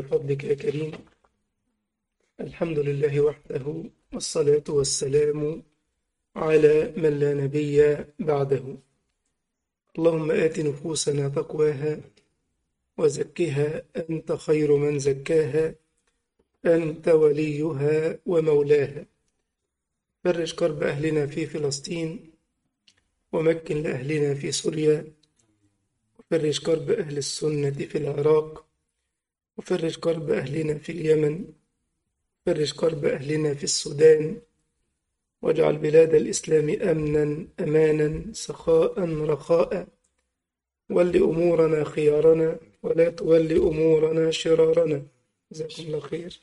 بفضلك يا كريم الحمد لله وحده والصلاة والسلام على من لا نبي بعده اللهم آت نفوسنا تقواها وزكها أنت خير من زكاها أنت وليها ومولاها فرج كرب أهلنا في فلسطين ومكن لأهلنا في سوريا وفرج كرب أهل السنة في العراق وفرج كرب أهلنا في اليمن فرج كرب أهلنا في السودان واجعل بلاد الإسلام أمنا أمانا سخاء رخاء ول أمورنا خيارنا ولا تول أمورنا شرارنا جزاكم الله خير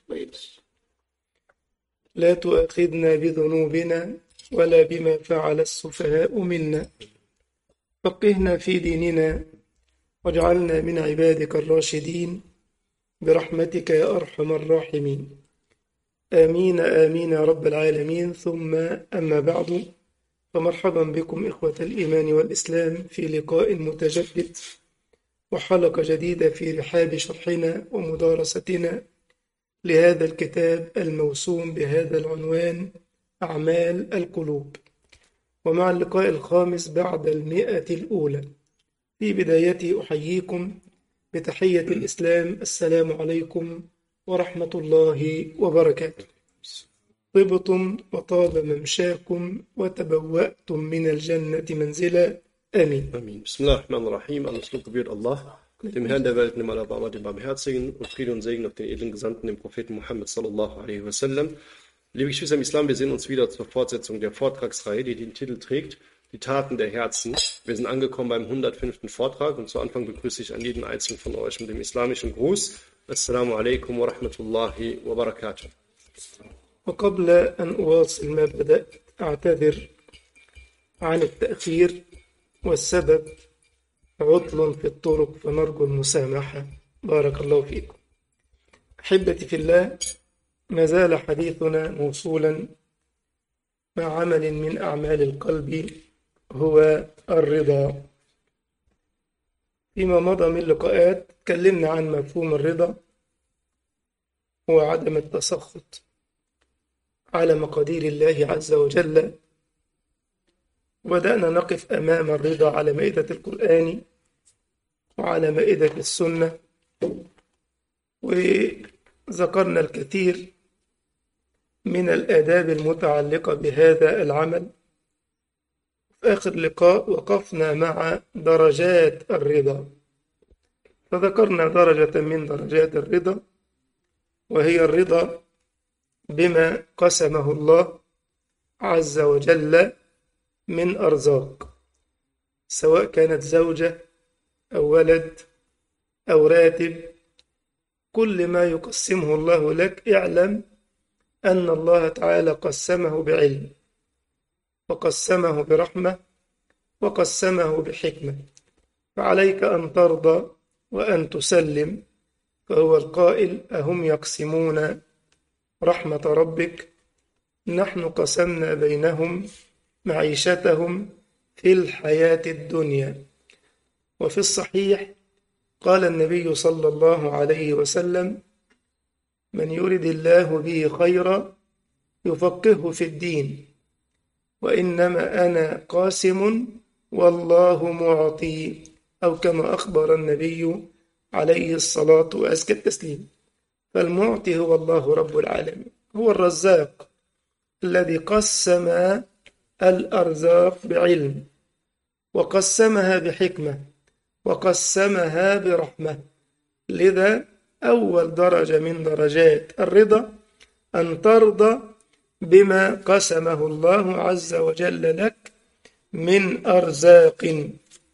لا تؤاخذنا بذنوبنا ولا بما فعل السفهاء منا فقهنا في ديننا واجعلنا من عبادك الراشدين برحمتك يا أرحم الراحمين آمين آمين يا رب العالمين ثم أما بعد فمرحبا بكم إخوة الإيمان والإسلام في لقاء متجدد وحلقة جديدة في رحاب شرحنا ومدارستنا لهذا الكتاب الموسوم بهذا العنوان أعمال القلوب ومع اللقاء الخامس بعد المئة الأولى في بدايتي أحييكم بتحية الإسلام السلام عليكم ورحمة الله وبركاته طبتم وطاب ممشاكم وتبوأتم من الجنة منزلا آمين Amen. Bismillahirrahmanirrahim. Alles Lob gebührt Allah, dem Herrn der Welt, dem Alabama, dem Barmherzigen und Friede und Segen auf den edlen Gesandten, dem Propheten Muhammad sallallahu alaihi wasallam. Liebe Geschwister im Islam, wir sehen uns wieder zur Fortsetzung der Vortragsreihe, die den Titel trägt, die Taten der Herzen. Wir sind angekommen beim 105. Vortrag und zu Anfang begrüße ich an jeden einzelnen von euch mit dem islamischen Gruß. Assalamu alaikum wa rahmatullahi wa barakatuh. وقبل أن أواصل ما بدأت أعتذر عن التأخير والسبب عطل في الطرق فنرجو المسامحة بارك الله فيكم أحبتي في الله ما زال حديثنا موصولا مع عمل من أعمال القلب هو الرضا فيما مضى من لقاءات تكلمنا عن مفهوم الرضا هو عدم التسخط على مقادير الله عز وجل وبدأنا نقف أمام الرضا على مائدة القرآن وعلى مائدة السنة وذكرنا الكثير من الآداب المتعلقة بهذا العمل في آخر لقاء وقفنا مع درجات الرضا فذكرنا درجة من درجات الرضا وهي الرضا بما قسمه الله عز وجل من أرزاق سواء كانت زوجة أو ولد أو راتب كل ما يقسمه الله لك اعلم أن الله تعالى قسمه بعلم وقسمه برحمة وقسمه بحكمة فعليك أن ترضى وأن تسلم فهو القائل أهم يقسمون رحمة ربك نحن قسمنا بينهم معيشتهم في الحياة الدنيا وفي الصحيح قال النبي صلى الله عليه وسلم من يرد الله به خيرا يفقهه في الدين وإنما أنا قاسم والله معطي أو كما أخبر النبي عليه الصلاة وأزكى التسليم فالمعطي هو الله رب العالمين هو الرزاق الذي قسم الأرزاق بعلم وقسمها بحكمة وقسمها برحمة لذا أول درجة من درجات الرضا أن ترضى بما قسمه الله عز وجل لك من أرزاق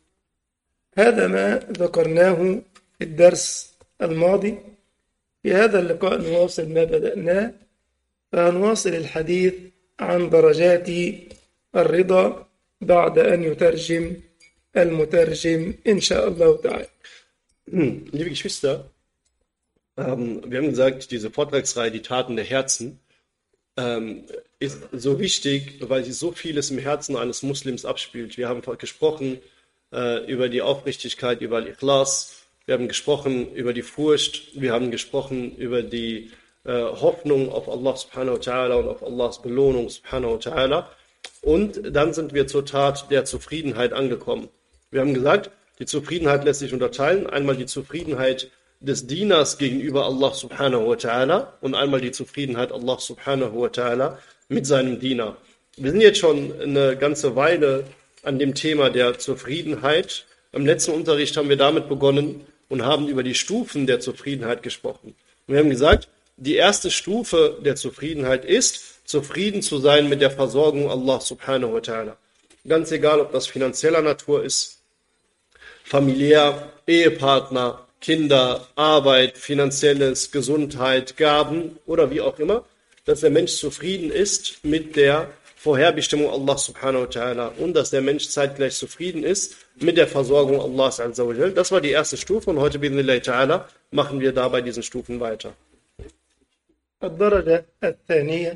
هذا ما ذكرناه في الدرس الماضي في هذا اللقاء نواصل ما بدأناه فهنواصل الحديث عن درجات الرضا بعد أن يترجم المترجم إن شاء الله تعالى Liebe Geschwister, ähm, wir haben gesagt, diese Vortragsreihe, die Taten der Herzen, ähm, ist so wichtig, weil sie so vieles im Herzen eines Muslims abspielt. Wir haben gesprochen äh, über die Aufrichtigkeit, über Al-Ikhlas, wir haben gesprochen über die Furcht, wir haben gesprochen über die äh, Hoffnung auf Allah subhanahu wa ta'ala und auf Allahs Belohnung subhanahu wa ta'ala. Und dann sind wir zur Tat der Zufriedenheit angekommen. Wir haben gesagt, die Zufriedenheit lässt sich unterteilen. Einmal die Zufriedenheit des Dieners gegenüber Allah subhanahu wa ta'ala und einmal die Zufriedenheit Allah subhanahu wa ta'ala mit seinem Diener. Wir sind jetzt schon eine ganze Weile an dem Thema der Zufriedenheit. Im letzten Unterricht haben wir damit begonnen und haben über die Stufen der Zufriedenheit gesprochen. Wir haben gesagt, die erste Stufe der Zufriedenheit ist, zufrieden zu sein mit der Versorgung Allah subhanahu wa ta'ala. Ganz egal, ob das finanzieller Natur ist, familiär, Ehepartner, Kinder, Arbeit, finanzielles, Gesundheit, Gaben oder wie auch immer, dass der Mensch zufrieden ist mit der Vorherbestimmung Allah subhanahu wa ta'ala und dass der Mensch zeitgleich zufrieden ist mit der Versorgung Allahs azza wa jal. Das war die erste Stufe und heute bi'idhnillahi ta'ala machen wir da bei diesen Stufen weiter. الدرجة الثانية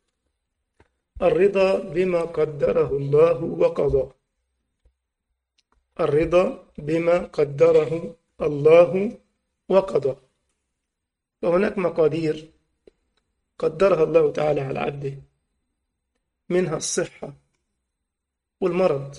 الرضا بما قدره الله وقضاه الرضا بما قدره الله وقضاه وهناك مقادير قدرها الله تعالى على عبده منها الصحة والمرض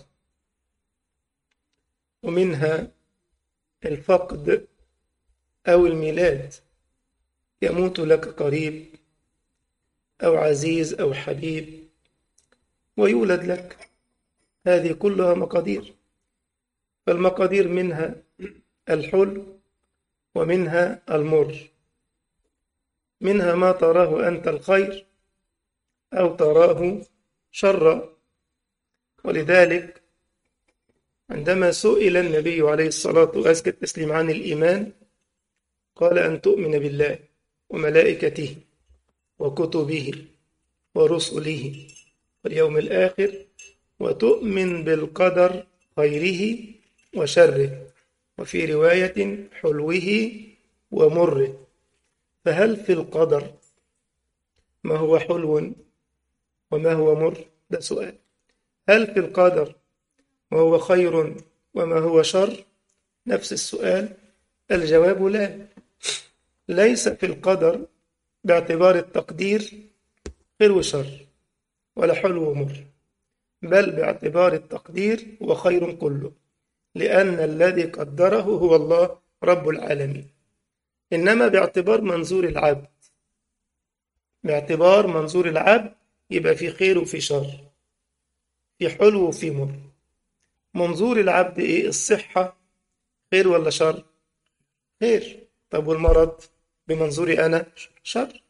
ومنها الفقد أو الميلاد يموت لك قريب أو عزيز أو حبيب ويولد لك هذه كلها مقادير فالمقادير منها الحلو ومنها المر منها ما تراه أنت الخير أو تراه شرا ولذلك عندما سئل النبي عليه الصلاة وأزكى التسليم عن الإيمان قال أن تؤمن بالله وملائكته وكتبه ورسله واليوم الآخر وتؤمن بالقدر خيره وشره وفي رواية حلوه ومره فهل في القدر ما هو حلو وما هو مر ده سؤال هل في القدر ما هو خير وما هو شر نفس السؤال الجواب لا ليس في القدر باعتبار التقدير خير وشر ولا حلو ومر بل باعتبار التقدير هو خير كله لأن الذي قدره هو الله رب العالمين إنما باعتبار منظور العبد باعتبار منظور العبد يبقى في خير وفي شر في حلو وفي مر منظور العبد إيه الصحة خير ولا شر خير طب والمرض بمنظوري أنا شر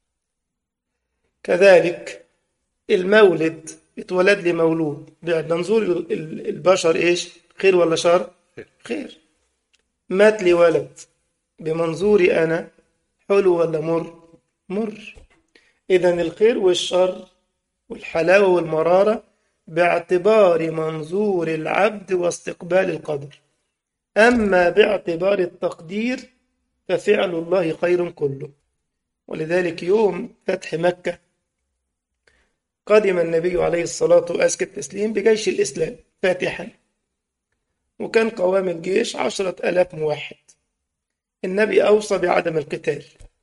كذلك المولد اتولد لي مولود بمنظور البشر إيش خير ولا شر خير مات لي ولد بمنظوري أنا حلو ولا مر مر إذا الخير والشر والحلاوة والمرارة باعتبار منظور العبد واستقبال القدر أما باعتبار التقدير ففعل الله خير كله ولذلك يوم فتح مكة قدم النبي عليه الصلاة وأزكى التسليم بجيش الإسلام فاتحا وكان قوام الجيش عشرة ألاف موحد النبي أوصى بعدم القتال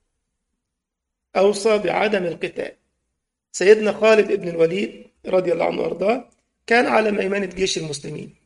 أوصى بعدم القتال سيدنا خالد بن الوليد رضي الله عنه وارضاه كان على ميمنة جيش المسلمين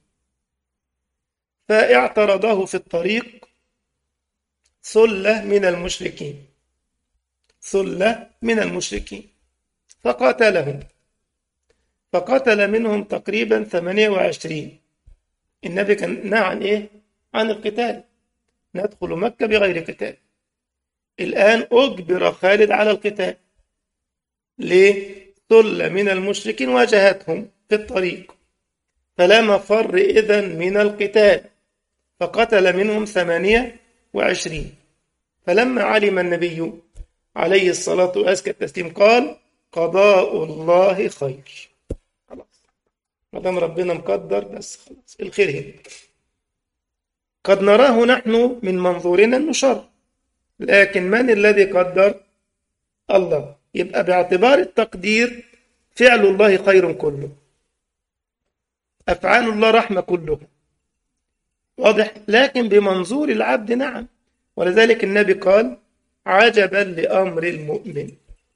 فاعترضه في الطريق ثلة من المشركين ثلة من المشركين فقاتلهم فقتل منهم تقريبا 28 النبي كان نهى عن ايه؟ عن القتال ندخل مكة بغير قتال الآن أجبر خالد على القتال ليه؟ ثلة من المشركين واجهتهم في الطريق فلا مفر إذن من القتال فقتل منهم ثمانية وعشرين فلما علم النبي عليه الصلاة وأزكى التسليم قال قضاء الله خير خلاص ما دام ربنا مقدر بس خلاص الخير هنا قد نراه نحن من منظورنا انه شر لكن من الذي قدر الله يبقى باعتبار التقدير فعل الله خير كله افعال الله رحمه كله واضح لكن بمنظور العبد نعم ولذلك النبي قال عجبا لأمر المؤمن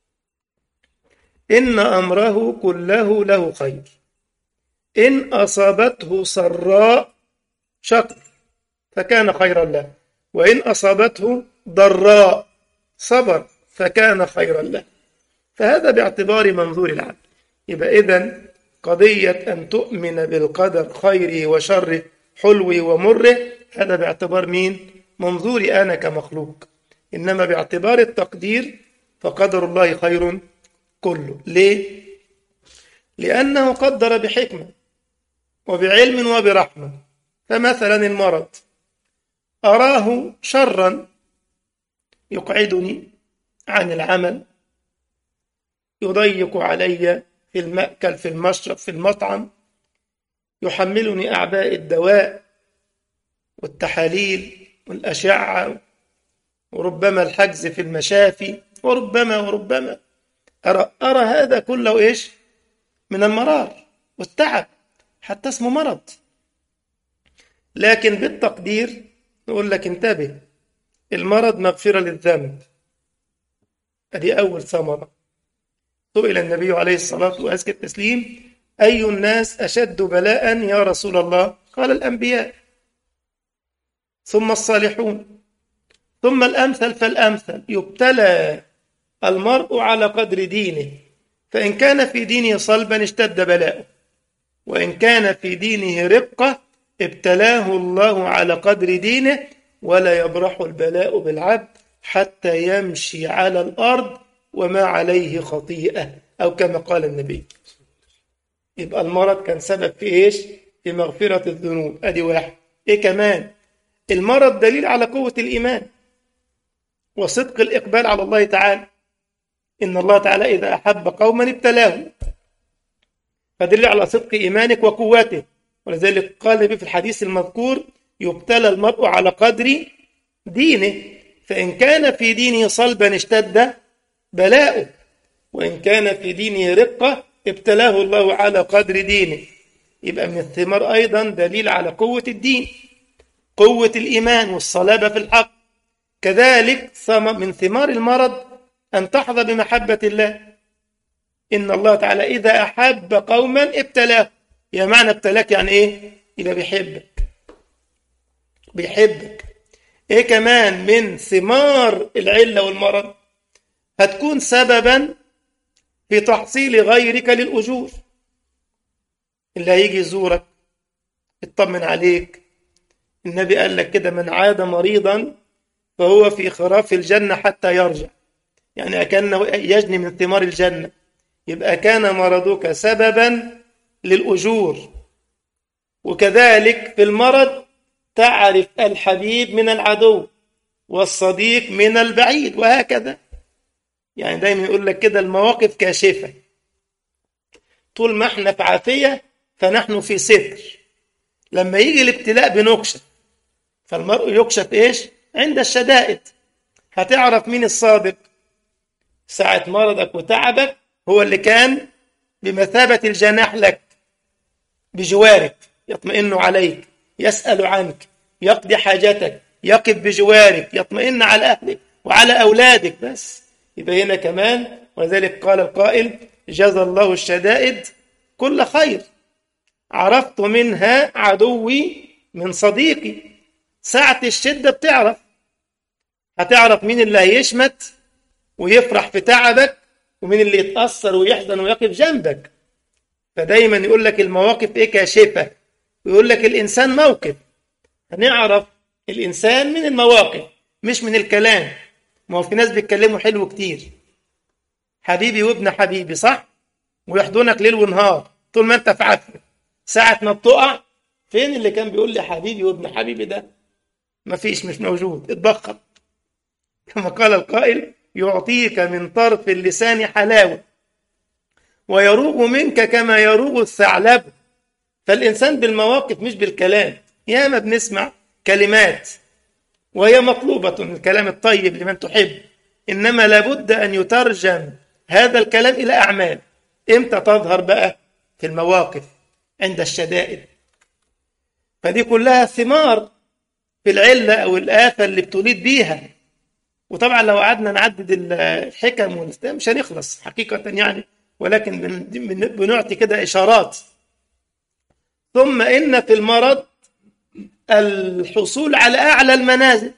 إن أمره كله له خير إن أصابته سراء شكر فكان خيرا له وإن أصابته ضراء صبر فكان خيرا له فهذا باعتبار منظور العبد يبقى إذن قضية أن تؤمن بالقدر خيره وشره حلوه ومره هذا باعتبار مين؟ منظوري أنا كمخلوق إنما باعتبار التقدير فقدر الله خير كله ليه؟ لأنه قدر بحكمة وبعلم وبرحمة فمثلا المرض أراه شرا يقعدني عن العمل يضيق علي في المأكل في المشرب في المطعم يحملني أعباء الدواء والتحاليل والأشعة وربما الحجز في المشافي وربما وربما أرى, أرى هذا كله إيش من المرار والتعب حتى اسمه مرض لكن بالتقدير نقول لك انتبه المرض مغفرة للذنب هذه أول ثمرة سئل النبي عليه الصلاة وأزكى التسليم أي الناس أشد بلاء يا رسول الله قال الأنبياء ثم الصالحون ثم الأمثل فالأمثل يبتلى المرء على قدر دينه فإن كان في دينه صلبا اشتد بلاؤه وإن كان في دينه رقة ابتلاه الله على قدر دينه ولا يبرح البلاء بالعبد حتى يمشي على الأرض وما عليه خطيئة أو كما قال النبي يبقى المرض كان سبب في إيش في مغفرة الذنوب أدي واحد إيه كمان المرض دليل على قوة الإيمان وصدق الإقبال على الله تعالى إن الله تعالى إذا أحب قوما ابتلاهم فدل على صدق إيمانك وقوته ولذلك قال النبي في الحديث المذكور يبتلى المرء على قدر دينه فإن كان في دينه صلبا اشتد بلاؤه وإن كان في دينه رقة ابتلاه الله على قدر دينه يبقى من الثمار أيضا دليل على قوة الدين قوة الإيمان والصلابة في الحق كذلك من ثمار المرض أن تحظى بمحبة الله إن الله تعالى إذا أحب قوما ابتلاه يا معنى ابتلاك يعني إيه؟ يبقى بيحبك بيحبك إيه كمان من ثمار العلة والمرض هتكون سببا في تحصيل غيرك للأجور اللي هيجي يزورك يطمن عليك النبي قال لك كده من عاد مريضا فهو في خراف الجنة حتى يرجع يعني أكنه يجني من ثمار الجنة يبقى كان مرضك سببا للأجور وكذلك في المرض تعرف الحبيب من العدو والصديق من البعيد وهكذا يعني دايما يقول لك كده المواقف كاشفة طول ما احنا في عافية فنحن في ستر لما يجي الابتلاء بنكشف فالمرء يكشف ايش عند الشدائد هتعرف مين الصادق ساعة مرضك وتعبك هو اللي كان بمثابة الجناح لك بجوارك يطمئن عليك يسأل عنك يقضي حاجتك يقف بجوارك يطمئن على أهلك وعلى أولادك بس يبقى هنا كمان ولذلك قال القائل جزى الله الشدائد كل خير عرفت منها عدوي من صديقي ساعة الشدة بتعرف هتعرف مين اللي هيشمت ويفرح في تعبك ومين اللي يتأثر ويحزن ويقف جنبك فدايما يقول لك المواقف ايه كاشفة ويقول لك الإنسان موقف هنعرف الإنسان من المواقف مش من الكلام ما هو في ناس بيتكلموا حلو كتير حبيبي وابن حبيبي صح ويحضنك ليل ونهار طول ما انت في عافية ساعة ما بتقع فين اللي كان بيقول لي حبيبي وابن حبيبي ده مفيش مش موجود اتبخر كما قال القائل يعطيك من طرف اللسان حلاوة ويروغ منك كما يروغ الثعلب فالإنسان بالمواقف مش بالكلام ياما بنسمع كلمات وهي مطلوبة الكلام الطيب لمن تحب إنما لابد أن يترجم هذا الكلام إلى أعمال إمتى تظهر بقى في المواقف عند الشدائد فدي كلها ثمار في العلة أو الآفة اللي ابتليت بيها وطبعا لو قعدنا نعدد الحكم والإسلام مش هنخلص حقيقة يعني ولكن بن- بن- بنعطي كده إشارات ثم إن في المرض الحصول على أعلى المنازل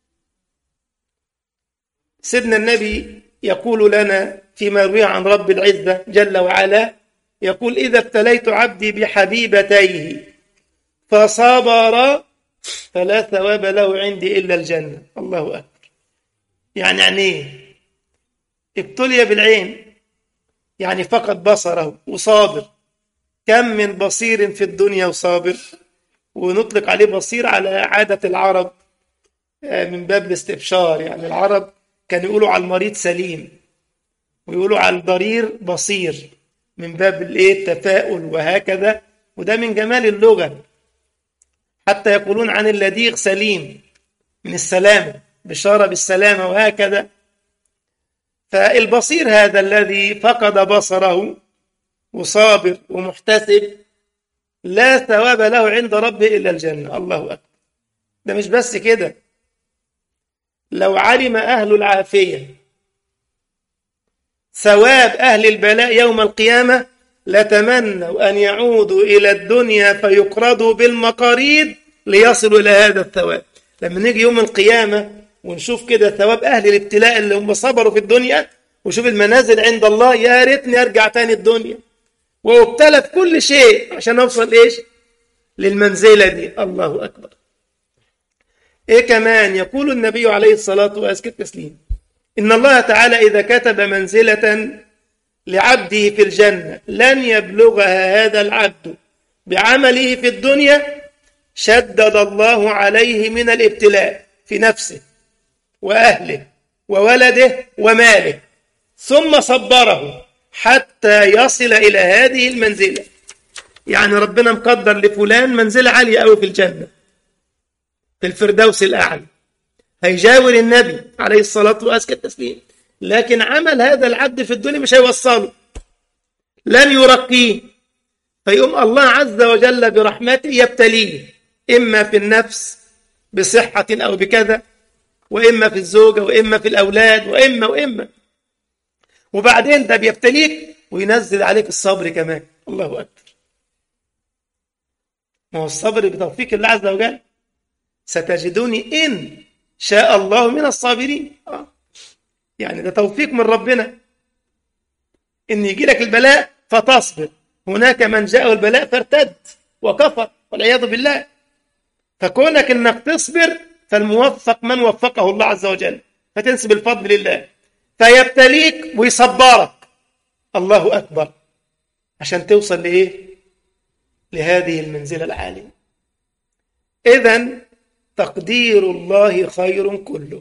سيدنا النبي يقول لنا فيما يرويه عن رب العزة جل وعلا يقول إذا ابتليت عبدي بحبيبتيه فصبر فلا ثواب له عندي إلا الجنة الله أكبر يعني يعني إيه ابتلي بالعين يعني فقد بصره وصابر كم من بصير في الدنيا وصابر ونطلق عليه بصير على عادة العرب آه، من باب الاستبشار يعني العرب كانوا يقولوا على المريض سليم ويقولوا على الضرير بصير من باب الايه التفاؤل وهكذا وده من جمال اللغة حتى يقولون عن اللديغ سليم من السلامة بشارة بالسلامة وهكذا فالبصير هذا الذي فقد بصره وصابر ومحتسب لا ثواب له عند ربه إلا الجنة الله أكبر ده مش بس كده لو علم أهل العافية ثواب أهل البلاء يوم القيامة لتمنوا أن يعودوا إلى الدنيا فيقرضوا بالمقاريض ليصلوا إلى هذا الثواب لما نيجي يوم القيامة ونشوف كده ثواب أهل الابتلاء اللي هم صبروا في الدنيا وشوف المنازل عند الله يا ريتني أرجع تاني الدنيا وابتلى في كل شيء عشان أوصل إيش للمنزلة دي الله أكبر إيه كمان يقول النبي عليه الصلاة وأزكى التسليم إن الله تعالى إذا كتب منزلة لعبده في الجنة لن يبلغها هذا العبد بعمله في الدنيا شدد الله عليه من الابتلاء في نفسه وأهله وولده وماله ثم صبره حتى يصل إلى هذه المنزلة يعني ربنا مقدر لفلان منزلة عالية أوي في الجنة في الفردوس الأعلى هيجاور النبي عليه الصلاة وأزكى التسليم لكن عمل هذا العبد في الدنيا مش هيوصله لن يرقيه فيقوم الله عز وجل برحمته يبتليه إما في النفس بصحة أو بكذا وإما في الزوجة وإما في الأولاد وإما وإما وبعدين ده بيبتليك وينزل عليك الصبر كمان الله أكبر ما هو الصبر بتوفيق الله عز وجل ستجدوني إن شاء الله من الصابرين آه. يعني ده توفيق من ربنا إن يجي لك البلاء فتصبر هناك من جاءه البلاء فارتد وكفر والعياذ بالله فكونك إنك تصبر فالموفق من وفقه الله عز وجل فتنسب الفضل لله فيبتليك ويصبرك الله أكبر عشان توصل لإيه لهذه المنزلة العالية إذا تقدير الله خير كله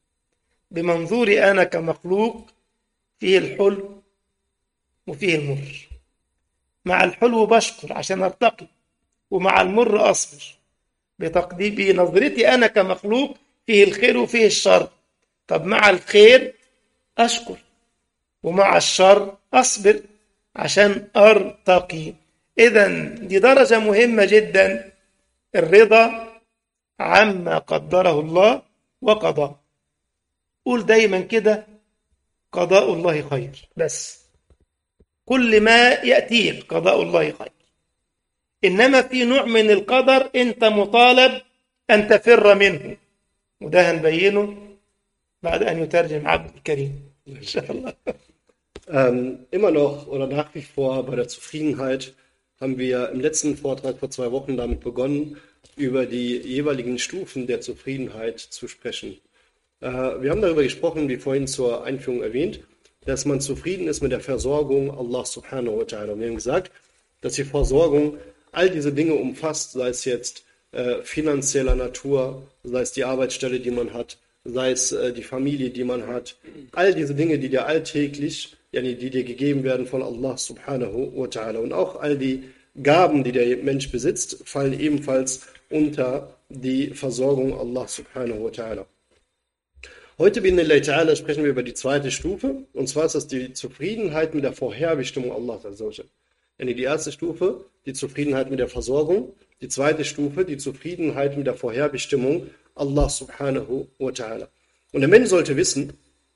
بمنظوري أنا كمخلوق فيه الحلو وفيه المر مع الحلو بشكر عشان أرتقي ومع المر أصبر بتقدير بنظرتي أنا كمخلوق فيه الخير وفيه الشر طب مع الخير أشكر ومع الشر أصبر عشان أرتقي إذا دي درجة مهمة جدا الرضا عما قدره الله وقضاه قول دايما كده قضاء الله خير بس كل ما يأتيك قضاء الله خير إنما في نوع من القدر أنت مطالب أن تفر منه وده هنبينه بعد أن يترجم عبد الكريم إن شاء الله Ähm, immer noch oder nach wie vor bei der Zufriedenheit haben wir im letzten Vortrag vor zwei Wochen damit begonnen, über die jeweiligen Stufen der Zufriedenheit zu sprechen. Äh, wir haben darüber gesprochen, wie vorhin zur Einführung erwähnt, dass man zufrieden ist mit der Versorgung Allah subhanahu wa ta'ala. Und wir haben gesagt, dass die Versorgung all diese Dinge umfasst, sei es jetzt äh, finanzieller Natur, sei es die Arbeitsstelle, die man hat, sei es äh, die Familie, die man hat, all diese Dinge, die dir alltäglich, yani die dir gegeben werden von Allah subhanahu wa ta'ala. Und auch all die Gaben, die der Mensch besitzt, fallen ebenfalls unter die Versorgung Allah subhanahu wa ta'ala. Heute bin ta'ala sprechen wir über die zweite Stufe, und zwar ist das die Zufriedenheit mit der Vorherbestimmung Allah. Yani die erste Stufe, die Zufriedenheit mit der Versorgung. Die zweite Stufe, die Zufriedenheit mit der Vorherbestimmung Allah subhanahu wa ta'ala. Und der Mensch sollte wissen,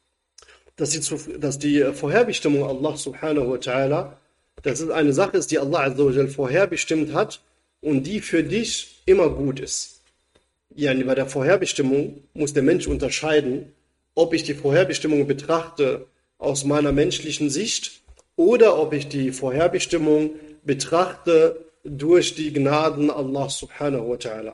dass die, Zuf- dass die Vorherbestimmung Allah subhanahu wa ta'ala, dass es eine Sache ist, die Allah azza wa jal vorherbestimmt hat und die für dich immer gut ist. Ja, bei der Vorherbestimmung muss der Mensch unterscheiden, ob ich die Vorherbestimmung betrachte aus meiner menschlichen Sicht oder ob ich die Vorherbestimmung betrachte durch die Gnaden Allah subhanahu wa ta'ala.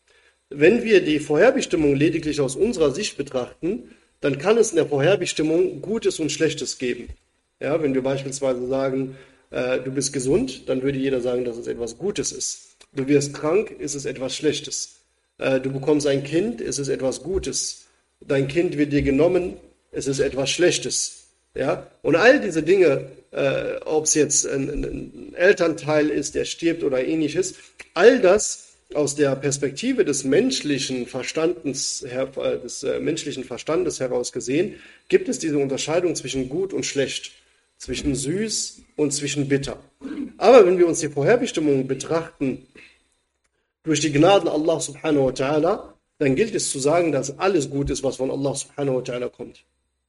Wenn wir die Vorherbestimmung lediglich aus unserer Sicht betrachten, dann kann es in der Vorherbestimmung Gutes und Schlechtes geben. Ja, wenn wir beispielsweise sagen, äh, du bist gesund, dann würde jeder sagen, dass es etwas Gutes ist. Du wirst krank, ist es etwas Schlechtes. Äh, du bekommst ein Kind, ist es etwas Gutes. Dein Kind wird dir genommen, ist es etwas Schlechtes. Ja? Und all diese Dinge, äh, ob es jetzt ein, ein Elternteil ist, der stirbt oder ähnliches, all das aus der Perspektive des menschlichen Verstandes, her, äh, des äh, menschlichen Verstandes heraus gesehen, gibt es diese Unterscheidung zwischen gut und schlecht, zwischen süß und zwischen bitter. Aber wenn wir uns die Vorherbestimmung betrachten, durch die Gnaden Allah subhanahu wa ta'ala, dann gilt es zu sagen, dass alles gut ist, was von Allah subhanahu wa ta'ala kommt.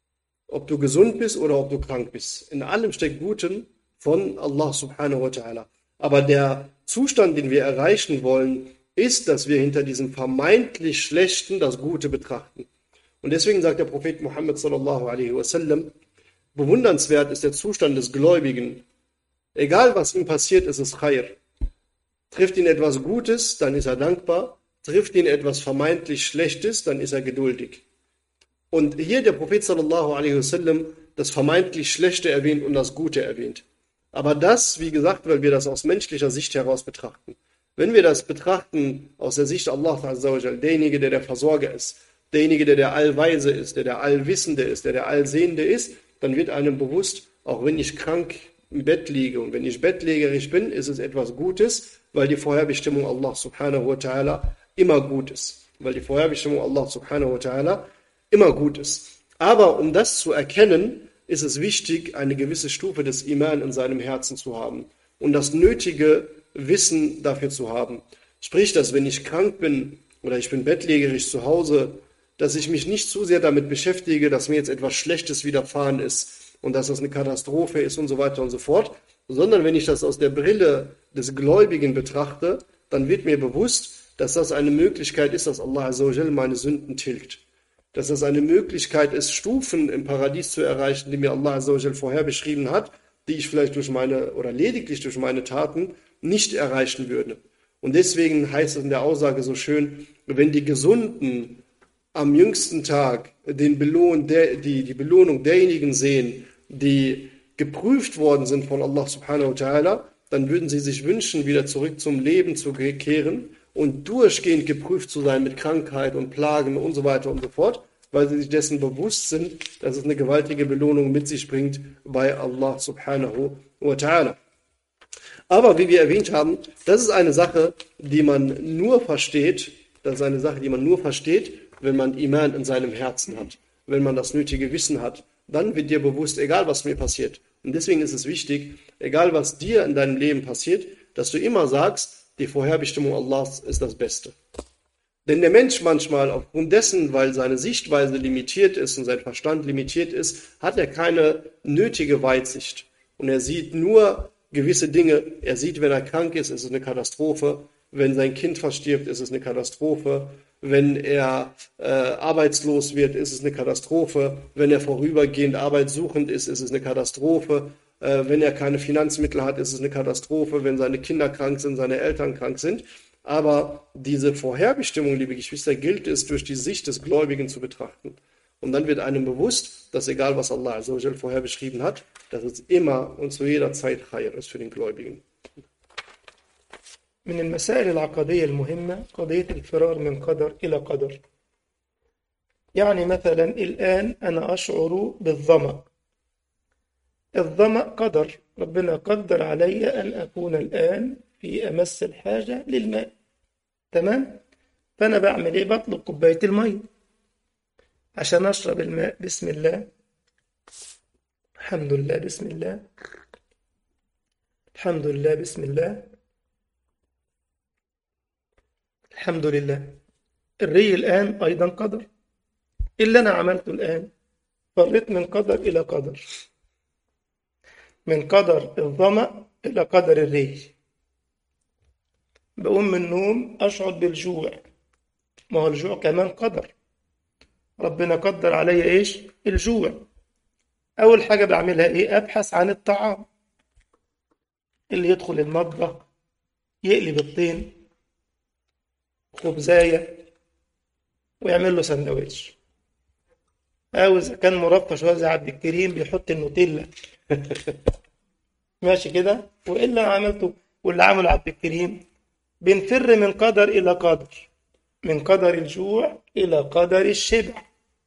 Ob du gesund bist oder ob du krank bist. In allem steckt Guten von Allah subhanahu wa ta'ala. Aber der Zustand, den wir erreichen wollen, ist, dass wir hinter diesem vermeintlich Schlechten das Gute betrachten. Und deswegen sagt der Prophet Muhammad sallallahu alaihi wasallam, bewundernswert ist der Zustand des Gläubigen. Egal was ihm passiert, ist es Khair. Trifft ihn etwas Gutes, dann ist er dankbar. Trifft ihn etwas vermeintlich Schlechtes, dann ist er geduldig. Und hier der Prophet sallallahu alaihi wasallam das vermeintlich Schlechte erwähnt und das Gute erwähnt. Aber das, wie gesagt, weil wir das aus menschlicher Sicht heraus betrachten. Wenn wir das betrachten aus der Sicht Allah, derjenige, der der Versorger ist, derjenige, der der Allweise ist, der der Allwissende ist, der der Allsehende ist, dann wird einem bewusst, auch wenn ich krank im Bett liege und wenn ich bettlägerig bin, ist es etwas Gutes, weil die Vorherbestimmung Allah subhanahu wa ta'ala immer gut ist. Weil die Vorherbestimmung Allah subhanahu wa ta'ala immer gut ist. Aber um das zu erkennen, ist es wichtig, eine gewisse Stufe des Iman in seinem Herzen zu haben und das nötige Wissen dafür zu haben. Sprich, dass wenn ich krank bin oder ich bin bettlägerig zu Hause, dass ich mich nicht zu sehr damit beschäftige, dass mir jetzt etwas Schlechtes widerfahren ist und dass das eine Katastrophe ist und so weiter und so fort, sondern wenn ich das aus der Brille des Gläubigen betrachte, dann wird mir bewusst, dass das eine Möglichkeit ist, dass Allah Azzawajal meine Sünden tilgt. Dass das eine Möglichkeit ist, Stufen im Paradies zu erreichen, die mir Allah Azzawajal vorher beschrieben hat, die ich vielleicht durch meine oder lediglich durch meine Taten nicht erreichen würde. Und deswegen heißt es in der Aussage so schön, wenn die Gesunden am jüngsten Tag den Belohn, der, die, die Belohnung derjenigen sehen, die geprüft worden sind von Allah subhanahu wa ta'ala, dann würden sie sich wünschen, wieder zurück zum Leben zu kehren und durchgehend geprüft zu sein mit Krankheit und Plagen und so weiter und so fort, weil sie sich dessen bewusst sind, dass es eine gewaltige Belohnung mit sich bringt bei Allah subhanahu wa ta'ala. Aber wie wir erwähnt haben, das ist eine Sache, die man nur versteht, das ist eine Sache, die man nur versteht, wenn man Iman in seinem Herzen hat, wenn man das nötige Wissen hat. Dann wird dir bewusst, egal was mir passiert. Und deswegen ist es wichtig, egal was dir in deinem Leben passiert, dass du immer sagst, die Vorherbestimmung Allahs ist das Beste. Denn der Mensch manchmal, aufgrund dessen, weil seine Sichtweise limitiert ist und sein Verstand limitiert ist, hat er keine nötige Weitsicht. Und er sieht nur gewisse Dinge. Er sieht, wenn er krank ist, ist es eine Katastrophe. Wenn sein Kind verstirbt, ist es eine Katastrophe. Wenn er äh, arbeitslos wird, ist es eine Katastrophe. Wenn er vorübergehend arbeitssuchend ist, ist es eine Katastrophe. Äh, wenn er keine Finanzmittel hat, ist es eine Katastrophe. Wenn seine Kinder krank sind, seine Eltern krank sind. Aber diese Vorherbestimmung, liebe Geschwister, gilt es durch die Sicht des Gläubigen zu betrachten. Und dann wird einem bewusst, dass egal was Allah Azzawajal vorher beschrieben hat, dass es immer und zu jeder Zeit Khair ist für den Gläubigen. من المسائل العقدية المهمة قضية الفرار من قدر إلى قدر يعني مثلا الآن أنا أشعر بالظمأ الظمأ قدر ربنا قدر علي أن أكون الآن في أمس الحاجة للماء تمام فأنا بعمل إيه بطلب كوباية المية عشان أشرب الماء بسم الله الحمد لله بسم الله الحمد لله بسم الله الحمد لله الري الآن أيضا قدر اللي أنا عملته الآن فريت من قدر إلى قدر من قدر الظمأ إلى قدر الري بقوم من النوم أشعر بالجوع ما هو الجوع كمان قدر ربنا قدر عليا إيش الجوع أول حاجة بعملها إيه أبحث عن الطعام اللي يدخل المطبخ يقلي بالطين خبزاية ويعمل له سندوتش أو إذا كان مرفه شوية زي عبد الكريم بيحط النوتيلا ماشي كده وإيه اللي أنا عملته واللي عمله عبد الكريم بنفر من قدر إلى قدر من قدر الجوع إلى قدر الشبع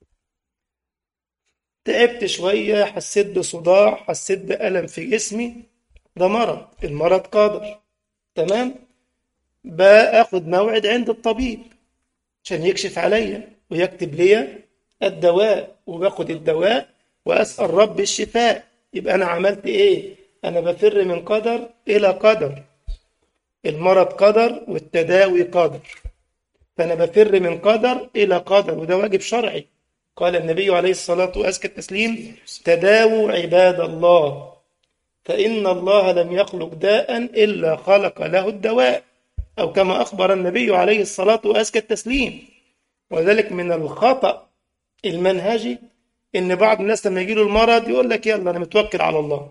تعبت شوية حسيت بصداع حسيت بألم في جسمي ده مرض المرض قادر تمام باخد موعد عند الطبيب عشان يكشف عليا ويكتب لي الدواء وباخد الدواء واسال رب الشفاء يبقى انا عملت ايه انا بفر من قدر الى قدر المرض قدر والتداوي قدر فانا بفر من قدر الى قدر وده واجب شرعي قال النبي عليه الصلاه وازكى التسليم تداووا عباد الله فإن الله لم يخلق داء إلا خلق له الدواء أو كما أخبر النبي عليه الصلاة وأزكى التسليم وذلك من الخطأ المنهجي إن بعض الناس لما يجيله المرض يقول لك يلا أنا متوكل على الله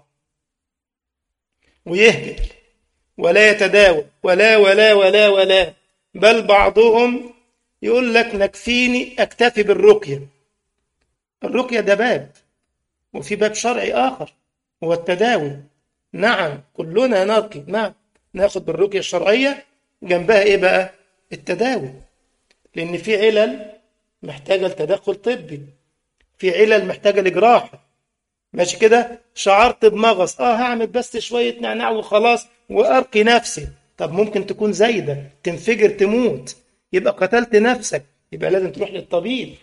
ويهمل ولا يتداوى ولا ولا ولا ولا بل بعضهم يقول لك نكفيني أكتفي بالرقية الرقية ده باب وفي باب شرعي آخر هو التداوي نعم كلنا نرقي نعم ناخد بالرقية الشرعية جنبها ايه بقى التداوي لان في علل محتاجة لتدخل طبي في علل محتاجة لجراحة ماشي كده شعرت بمغص اه هعمل بس شوية نعناع وخلاص وارقي نفسي طب ممكن تكون زايدة تنفجر تموت يبقى قتلت نفسك يبقى لازم تروح للطبيب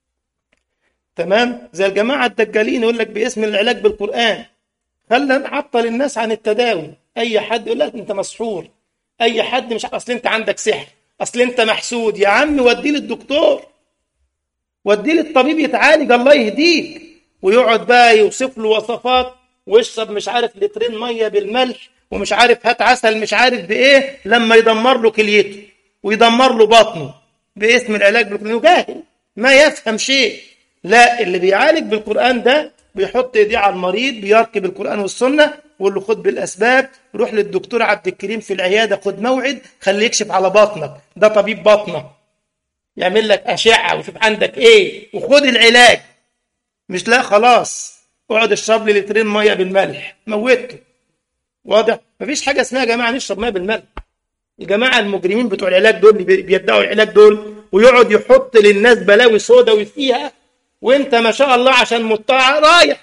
تمام زي الجماعة الدجالين يقول لك باسم العلاج بالقرآن خلى نعطل الناس عن التداوي اي حد يقول لك انت مسحور اي حد مش اصل انت عندك سحر اصل انت محسود يا عم وديه للدكتور وديه للطبيب يتعالج الله يهديك ويقعد بقى يوصف له وصفات ويشرب مش عارف لترين ميه بالملح ومش عارف هات عسل مش عارف بايه لما يدمر له كليته ويدمر له بطنه باسم العلاج بالقران جاهل ما يفهم شيء لا اللي بيعالج بالقران ده بيحط ايديه على المريض بيركب بالقران والسنه ويقول له خد بالاسباب روح للدكتور عبد الكريم في العياده خد موعد خليه يكشف على بطنك ده طبيب بطنه يعمل لك اشعه ويشوف عندك ايه وخد العلاج مش لا خلاص اقعد اشرب لي لترين ميه بالملح موته واضح مفيش حاجه اسمها يا جماعه نشرب ميه بالملح الجماعه المجرمين بتوع العلاج دول اللي بيدعوا العلاج دول ويقعد يحط للناس بلاوي سودا وفيها وانت ما شاء الله عشان مطاع رايح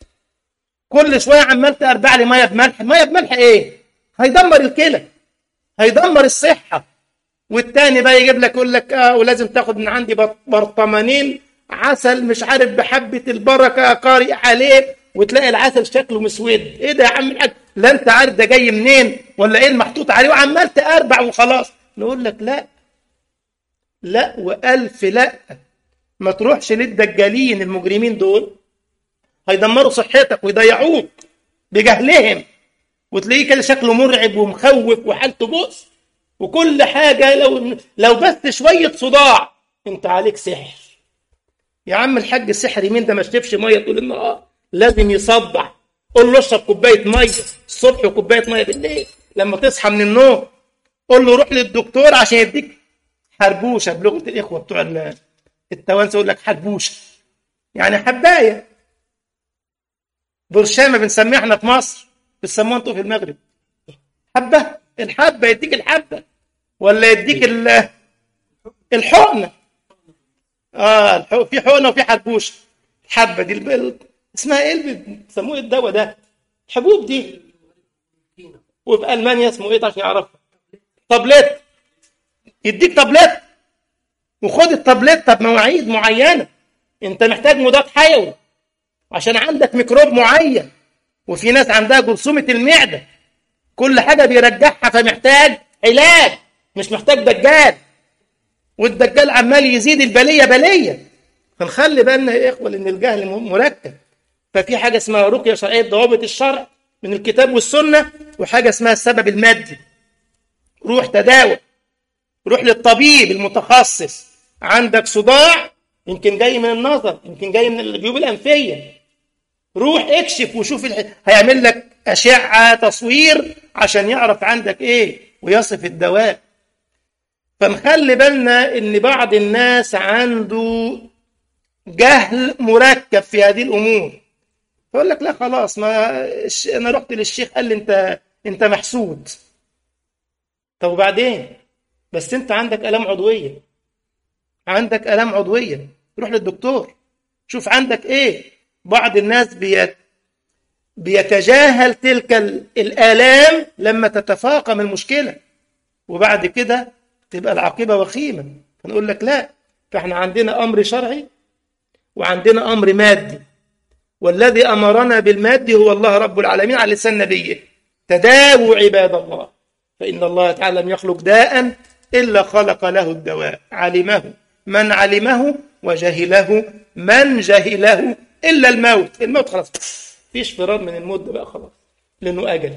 كل شويه عمال تربع لي ميه بملح ميه بملح ايه هيدمر الكلى هيدمر الصحه والتاني بقى يجيب لك يقول لك اه ولازم تاخد من عندي برطمانين عسل مش عارف بحبه البركه قارئ عليه وتلاقي العسل شكله مسود ايه ده يا عم الحاج لا انت عارف ده جاي منين ولا ايه المحطوط عليه وعمال تأربع وخلاص نقول لك لا لا والف لا ما تروحش للدجالين المجرمين دول هيدمروا صحتك ويضيعوك بجهلهم وتلاقيه كده شكله مرعب ومخوف وحالته بؤس وكل حاجه لو لو بس شويه صداع انت عليك سحر يا عم الحاج السحر مين ده ما شربش ميه طول النهار لازم يصدع قول له اشرب كوبايه ميه الصبح وكوبايه ميه بالليل لما تصحى من النوم قول له روح للدكتور عشان يديك حربوشه بلغه الاخوه بتوع التوانسه يقول لك حربوشه يعني حبايه برشامه بنسميها احنا في مصر بتسموها انتوا في المغرب حبه الحبه يديك الحبه ولا يديك الحقنه اه في حقنه وفي حربوشه الحبه دي البلد اسمها ايه اللي بيسموه الدواء ده الحبوب دي وفي المانيا اسمه ايه عشان يعرفها طابلت يديك طابلت وخد الطابلت بمواعيد معينه انت محتاج مضاد حيوي عشان عندك ميكروب معين وفي ناس عندها جرثومه المعده كل حاجة بيرجعها فمحتاج علاج مش محتاج دجال والدجال عمال يزيد البلية بلية فنخلي بالنا يا إخوة لأن الجهل مركب ففي حاجة اسمها رقية شرعية ضوابط الشرع من الكتاب والسنة وحاجة اسمها السبب المادي روح تداوى روح للطبيب المتخصص عندك صداع يمكن جاي من النظر يمكن جاي من الجيوب الأنفية روح اكشف وشوف الح... هيعمل لك أشعة تصوير عشان يعرف عندك ايه ويصف الدواء فنخلي بالنا ان بعض الناس عنده جهل مركب في هذه الامور فيقول لك لا خلاص ما انا رحت للشيخ قال لي انت انت محسود طب وبعدين بس انت عندك الام عضويه عندك الام عضويه روح للدكتور شوف عندك ايه بعض الناس بيت بيتجاهل تلك الالام لما تتفاقم المشكله وبعد كده تبقى العاقبه وخيمه فنقول لك لا فاحنا عندنا امر شرعي وعندنا امر مادي والذي امرنا بالمادي هو الله رب العالمين على لسان نبيه تداووا عباد الله فان الله تعالى لم يخلق داء الا خلق له الدواء علمه من علمه وجهله من جهله الا الموت الموت خلاص فيش فرار من الموت ده بقى خلاص لانه اجل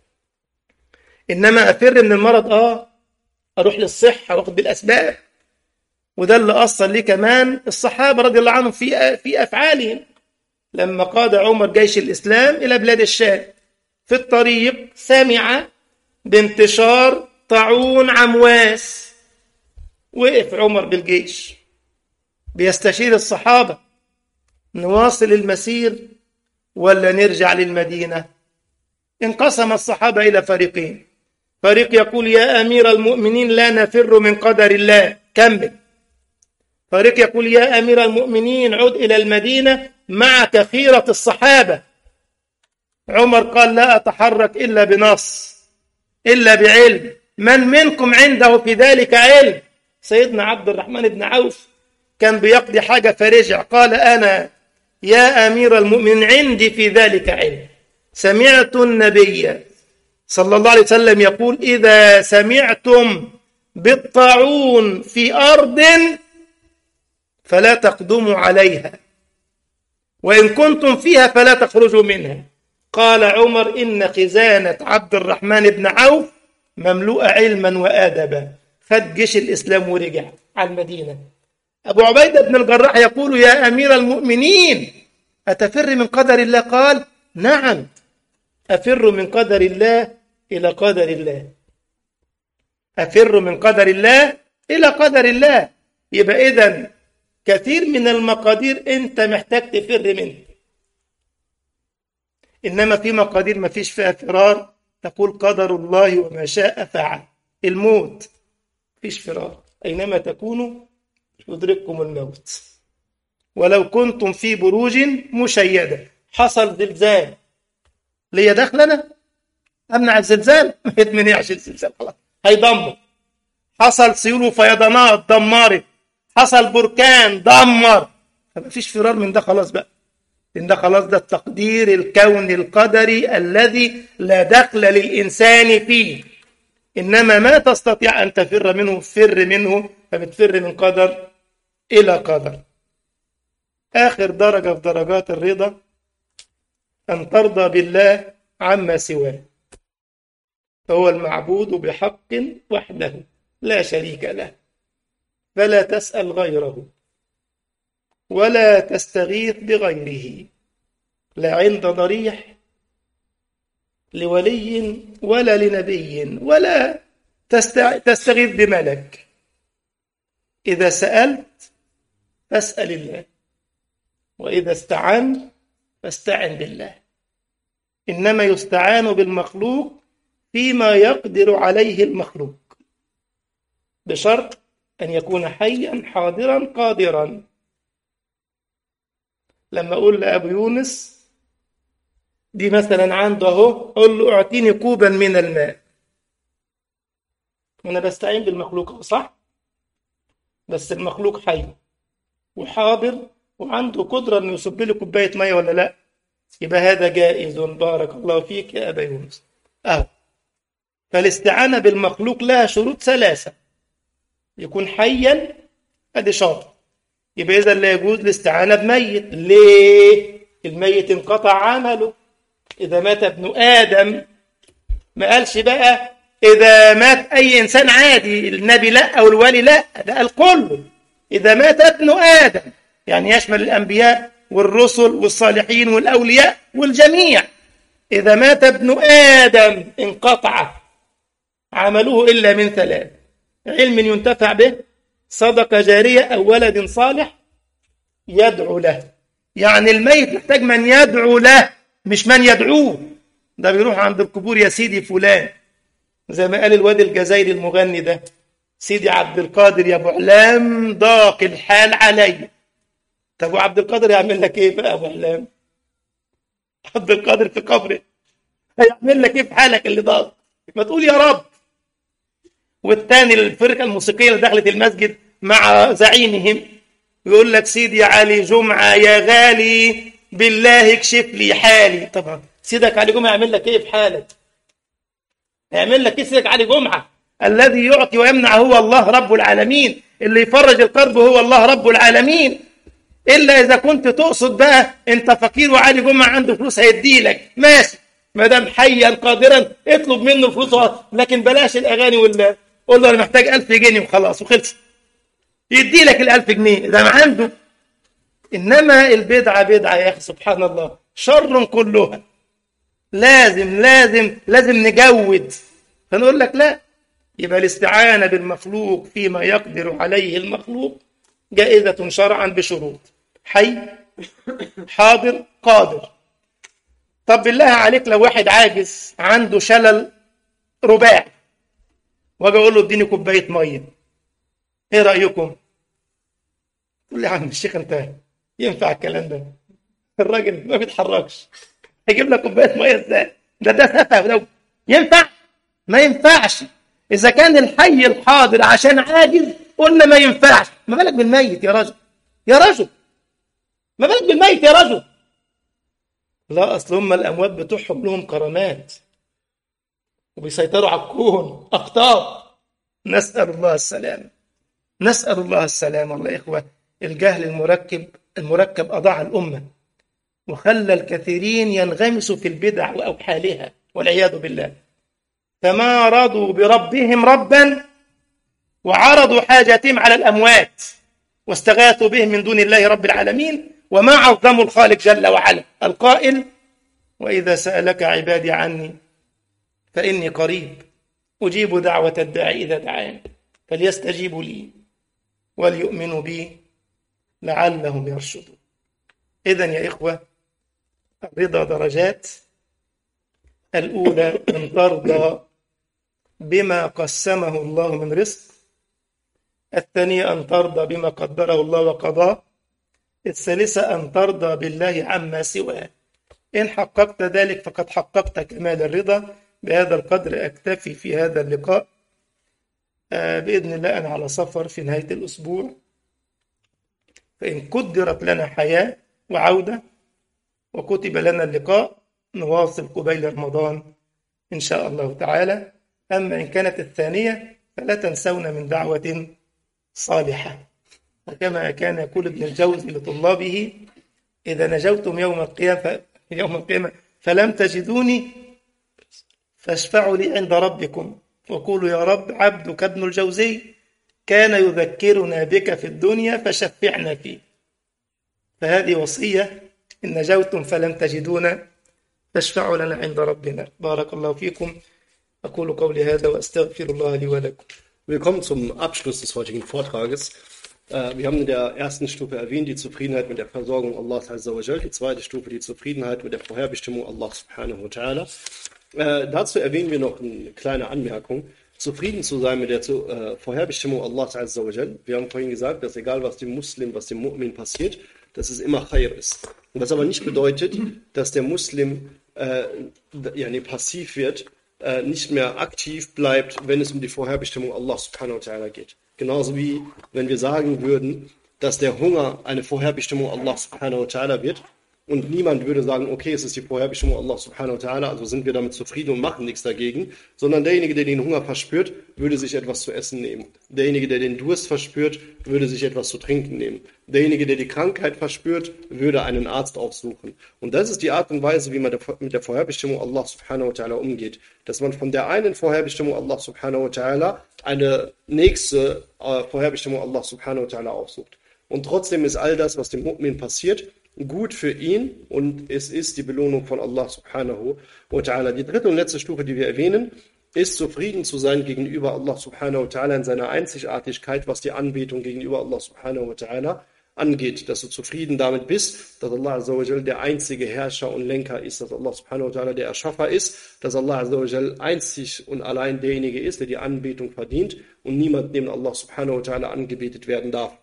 انما افر من المرض اه اروح للصحه واخد بالاسباب وده اللي اصل ليه كمان الصحابه رضي الله عنهم في في افعالهم لما قاد عمر جيش الاسلام الى بلاد الشام في الطريق سمع بانتشار طاعون عمواس وقف عمر بالجيش بيستشير الصحابه نواصل المسير ولا نرجع للمدينه انقسم الصحابه الى فريقين فريق يقول يا امير المؤمنين لا نفر من قدر الله كمل فريق يقول يا امير المؤمنين عد الى المدينه معك خيره الصحابه عمر قال لا اتحرك الا بنص الا بعلم من منكم عنده في ذلك علم سيدنا عبد الرحمن بن عوف كان بيقضي حاجه فرجع قال انا يا امير المؤمنين عندي في ذلك علم سمعت النبي صلى الله عليه وسلم يقول اذا سمعتم بالطاعون في ارض فلا تقدموا عليها وإن كنتم فيها فلا تخرجوا منها قال عمر إن خزانة عبد الرحمن بن عوف مملوءة علما وآدبا خد جيش الإسلام ورجع على المدينة أبو عبيدة بن الجراح يقول يا أمير المؤمنين أتفر من قدر الله قال نعم أفر من قدر الله إلى قدر الله أفر من قدر الله إلى قدر الله يبقى إذن كثير من المقادير انت محتاج تفر منه انما في مقادير ما فيش فيها فرار تقول قدر الله وما شاء فعل الموت فيش فرار اينما تكونوا يدرككم الموت ولو كنتم في بروج مشيده حصل زلزال ليا دخل انا امنع الزلزال ما يتمنعش الزلزال خلاص هيدمر حصل سيول وفيضانات دمرت حصل بركان دمر فما فيش فرار من ده خلاص بقى لان ده خلاص ده التقدير الكوني القدري الذي لا دخل للانسان فيه انما ما تستطيع ان تفر منه فر منه فبتفر من قدر الى قدر اخر درجه في درجات الرضا ان ترضى بالله عما سواه فهو المعبود بحق وحده لا شريك له فلا تسأل غيره ولا تستغيث بغيره لا عند ضريح لولي ولا لنبي ولا تستغيث بملك إذا سألت فاسأل الله وإذا استعنت فاستعن بالله إنما يستعان بالمخلوق فيما يقدر عليه المخلوق بشرط أن يكون حيا حاضرا قادرا لما أقول لأبو يونس دي مثلا عنده أهو أقول له أعطيني كوبا من الماء أنا بستعين بالمخلوق صح؟ بس المخلوق حي وحاضر وعنده قدرة إنه يصب لي كوباية مية ولا لأ؟ يبقى هذا جائز بارك الله فيك يا أبا يونس أهو فالاستعانة بالمخلوق لها شروط ثلاثة يكون حيا ادي شرط يبقى اذا لا يجوز الاستعانة بميت ليه الميت انقطع عمله اذا مات ابن ادم ما قالش بقى اذا مات اي انسان عادي النبي لا او الولي لا ده قال كله اذا مات ابن ادم يعني يشمل الانبياء والرسل والصالحين والاولياء والجميع اذا مات ابن ادم انقطع عمله الا من ثلاث علم ينتفع به صدقه جاريه او ولد صالح يدعو له يعني الميت محتاج من يدعو له مش من يدعوه ده بيروح عند القبور يا سيدي فلان زي ما قال الواد الجزائري المغني ده سيدي عبد القادر يا ابو علام ضاق الحال علي طب ابو عبد القادر يعمل لك ايه بقى ابو علام عبد القادر في قبره هيعمل لك ايه في حالك اللي ضاق ما تقول يا رب والتاني الفرقه الموسيقيه اللي دخلت المسجد مع زعيمهم يقول لك سيدي علي جمعه يا غالي بالله اكشف لي حالي طبعا سيدك علي جمعه يعمل لك ايه في حالك هيعمل لك ايه سيدك علي جمعه الذي يعطي ويمنع هو الله رب العالمين اللي يفرج الكرب هو الله رب العالمين الا اذا كنت تقصد بقى انت فقير وعلي جمعه عنده فلوس هيديلك ماشي ما دام حيا قادرا اطلب منه فلوس لكن بلاش الاغاني وال قول له انا محتاج 1000 جنيه وخلاص وخلص يدي لك ال 1000 جنيه ده ما عنده انما البدعه بدعه يا اخي سبحان الله شر كلها لازم لازم لازم نجود فنقول لك لا يبقى الاستعانه بالمخلوق فيما يقدر عليه المخلوق جائزه شرعا بشروط حي حاضر قادر طب بالله عليك لو واحد عاجز عنده شلل رباعي واجي اقول له اديني كوبايه ميه ايه رايكم تقول لي يا عم الشيخ انت ينفع الكلام ده الراجل ما بيتحركش هيجيب لك كوبايه ميه ازاي ده ده سفه لو ينفع ما ينفعش اذا كان الحي الحاضر عشان عاجز قلنا ما ينفعش ما بالك بالميت يا رجل يا رجل ما بالك بالميت يا رجل لا اصل هم الاموات بتوعهم لهم كرامات وبيسيطروا على الكون اقطاب نسال الله السلامه نسال الله السلامه والله يا اخوه الجهل المركب المركب اضاع الامه وخلى الكثيرين ينغمسوا في البدع واوحالها والعياذ بالله فما رضوا بربهم ربا وعرضوا حاجاتهم على الاموات واستغاثوا بهم من دون الله رب العالمين وما عظموا الخالق جل وعلا القائل واذا سالك عبادي عني فاني قريب اجيب دعوه الداعي اذا دعاني فليستجيبوا لي وليؤمنوا بي لعلهم يرشدون اذا يا اخوه الرضا درجات الاولى ان ترضى بما قسمه الله من رزق الثانيه ان ترضى بما قدره الله وقضاه الثالثة أن ترضى بالله عما سواه إن حققت ذلك فقد حققت كمال الرضا بهذا القدر أكتفي في هذا اللقاء آه بإذن الله أنا على سفر في نهاية الأسبوع فإن قدرت لنا حياة وعودة وكتب لنا اللقاء نواصل قبيل رمضان إن شاء الله تعالى أما إن كانت الثانية فلا تنسونا من دعوة صالحة وكما كان يقول ابن الجوزي لطلابه إذا نجوتم يوم القيامة يوم القيامة فلم تجدوني فاشفعوا لي عند ربكم وقولوا يا رب عبدك ابن الجوزي كان يذكرنا بك في الدنيا فشفعنا فيه فهذه وصية إن نجوتم فلم تجدونا فاشفعوا لنا عند ربنا بارك الله فيكم أقول قولي هذا وأستغفر الله لي ولكم Willkommen zum Abschluss des heutigen Vortrages. Wir haben in der ersten Stufe erwähnt, die Zufriedenheit mit der Versorgung Allah Azza die zweite Stufe, die Zufriedenheit mit der Vorherbestimmung Allah subhanahu wa ta'ala. Äh, dazu erwähnen wir noch eine kleine Anmerkung. Zufrieden zu sein mit der äh, Vorherbestimmung Allah Azza Wir haben vorhin gesagt, dass egal was dem Muslim, was dem Mu'min passiert, dass es immer Khair ist. Was aber nicht bedeutet, dass der Muslim äh, ja, nee, passiv wird, äh, nicht mehr aktiv bleibt, wenn es um die Vorherbestimmung Allah subhanahu wa ta'ala geht. Genauso wie wenn wir sagen würden, dass der Hunger eine Vorherbestimmung Allah subhanahu wa ta'ala wird und niemand würde sagen, okay, es ist die Vorherbestimmung Allah subhanahu wa ta'ala, also sind wir damit zufrieden und machen nichts dagegen, sondern derjenige, der den Hunger verspürt, würde sich etwas zu essen nehmen. Derjenige, der den Durst verspürt, würde sich etwas zu trinken nehmen. Derjenige, der die Krankheit verspürt, würde einen Arzt aufsuchen. Und das ist die Art und Weise, wie man mit der Vorherbestimmung Allah subhanahu wa ta'ala umgeht. Dass man von der einen Vorherbestimmung Allah subhanahu wa ta'ala eine nächste äh, Vorherbestimmung Allah subhanahu wa ta'ala aufsucht. Und trotzdem ist all das, was dem Mu'min passiert, gut für ihn und es ist die Belohnung von Allah subhanahu wa ta'ala. Die dritte und letzte Stufe, die wir erwähnen, ist zufrieden zu sein gegenüber Allah subhanahu wa ta'ala in seiner Einzigartigkeit, was die Anbetung gegenüber Allah subhanahu wa ta'ala angeht, dass du zufrieden damit bist, dass Allah Azzawajal der einzige Herrscher und Lenker ist, dass Allah subhanahu wa ta'ala der Erschaffer ist, dass Allah Azzawajal einzig und allein derjenige ist, der die Anbetung verdient und niemand neben Allah subhanahu wa ta'ala angebetet werden darf.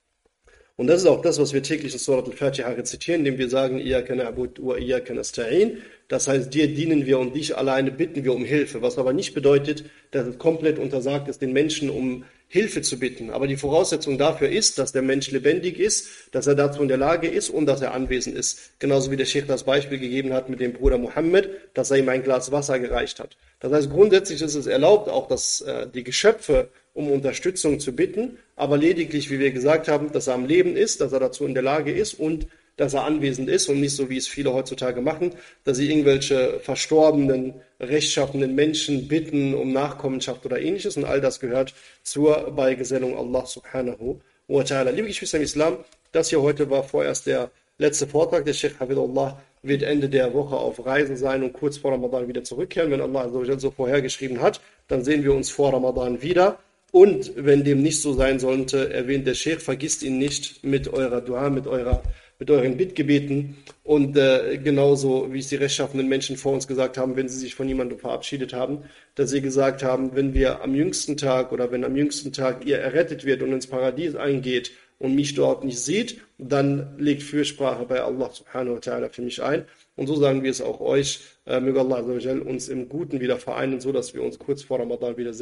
Und das ist auch das, was wir täglich in Surat al-Fatiha rezitieren, indem wir sagen, Iyaka na'bud wa iyaka nasta'in. Das heißt, dir dienen wir und dich alleine bitten wir um Hilfe, was aber nicht bedeutet, dass es komplett untersagt ist, den Menschen um Hilfe zu bitten. Aber die Voraussetzung dafür ist, dass der Mensch lebendig ist, dass er dazu in der Lage ist und dass er anwesend ist. Genauso wie der Sheikh das Beispiel gegeben hat mit dem Bruder Mohammed, dass er ihm ein Glas Wasser gereicht hat. Das heißt, grundsätzlich ist es erlaubt, auch dass äh, die Geschöpfe um Unterstützung zu bitten, aber lediglich, wie wir gesagt haben, dass er am Leben ist, dass er dazu in der Lage ist und dass er anwesend ist und nicht so, wie es viele heutzutage machen, dass sie irgendwelche verstorbenen, rechtschaffenden Menschen bitten um Nachkommenschaft oder ähnliches und all das gehört zur Beigesellung Allah subhanahu wa ta'ala. Liebe Geschwister im Islam, das hier heute war vorerst der letzte Vortrag. Der Sheikh Hafidullah wird Ende der Woche auf Reisen sein und kurz vor Ramadan wieder zurückkehren. Wenn Allah so vorhergeschrieben hat, dann sehen wir uns vor Ramadan wieder. Und wenn dem nicht so sein sollte, erwähnt der Sheikh, vergisst ihn nicht mit eurer Dua, mit eurer mit euren Bittgebeten und äh, genauso wie es die rechtschaffenden Menschen vor uns gesagt haben, wenn sie sich von jemandem verabschiedet haben, dass sie gesagt haben, wenn wir am jüngsten Tag oder wenn am jüngsten Tag ihr errettet wird und ins Paradies eingeht und mich dort nicht sieht, dann legt Fürsprache bei Allah subhanahu wa ta'ala für mich ein. Und so sagen wir es auch euch, äh, möge Allah uns im Guten wieder vereinen, so dass wir uns kurz vor Ramadan wieder sehen.